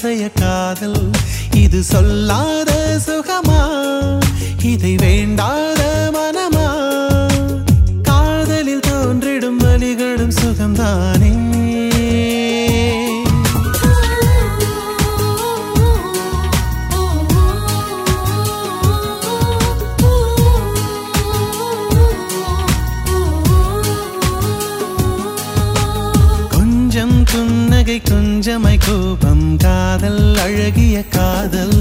அதிசய காதல் இது சொல்லாத சுகமா இதை வேண்டாத மனமா காதலில் தோன்றிடும் வலிகளும் சுகம்தானே கொஞ்சம் புன்னகை கொஞ்சமை கோபம் காதல் அழகிய காதல்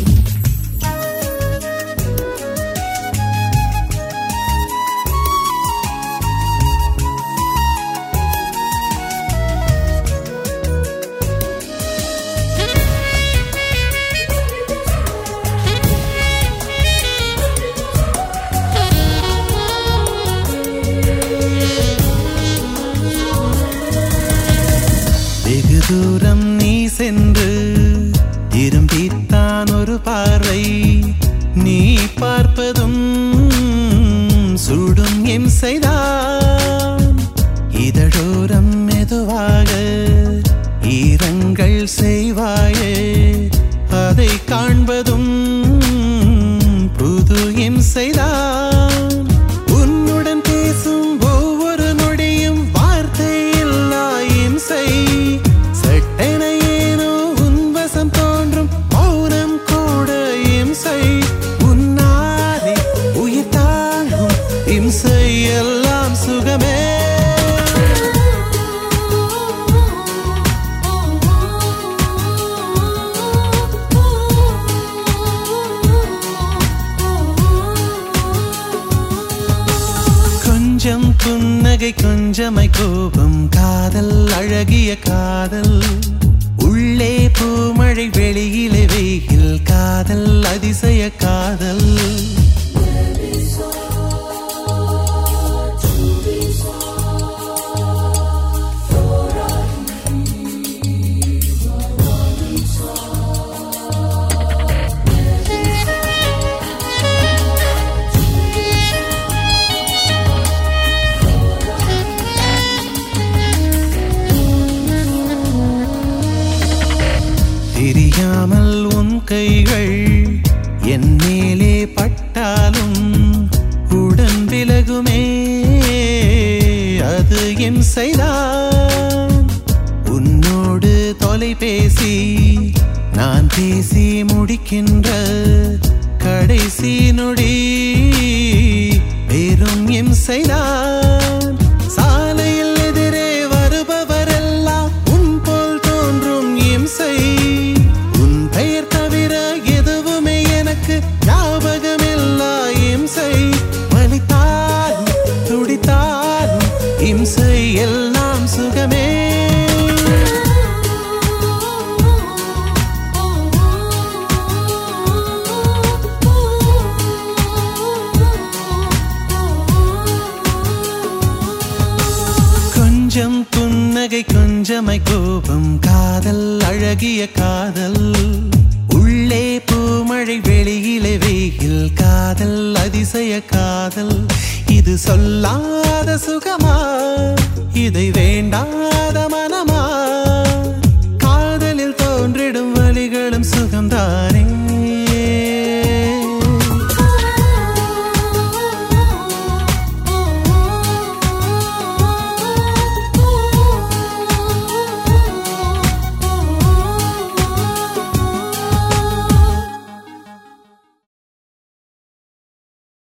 வெகு தூரம் நீ சென்று திரும்பித்தான் ஒரு பார்வை நீ பார்ப்பதும் சுடும் எம் செய்தான் இதழோரம் மெதுவாக ஈரங்கள் செய்வாயே அதை காண்பதும் புது எம் செய்தான் உன்னுடன் பேசும் ஒவ்வொரு நொடியும் வார்த்தை இல்லா இம்சை சட்டென ஏனோ உன் வசம் தோன்றும் மௌனம் கூட இம்சை உன்னாலே உயிர் தாங்கும் இம்சை எல்லாம் சுகமே கொஞ்சம் புன்னகை கொஞ்சமை கோபம் காதல் அழகிய காதல் உள்ளே பூமழை வெளியிலே வெயில் காதல் அதிசய காதல் தெரியாமல் உன் கைகள் என் மேலே பட்டாலும் உடன் விலகுமே அது என் செய்தான் உன்னோடு தொலைபேசி நான் பேசி முடிக்கின்ற கடைசி நொடி வெறும் எம் செய்தான் சாலையில் எதிரே வருபவரெல்லாம் உன் போல் தோன்றும் இம்சை உன் பெயர் தவிர எதுவுமே எனக்கு ஞாபகமில்லா இம்சை வலித்தாலும் துடித்தாலும் இம்சை எல்லாம் சுகமே கொஞ்சம் புன்னகை கொஞ்சமை கோபம் காதல் அழகிய காதல் உள்ளே பூமழை வெளியிலே வெயில் காதல் அதிசய காதல் இது சொல்லாத சுகமா இதை வேண்டாத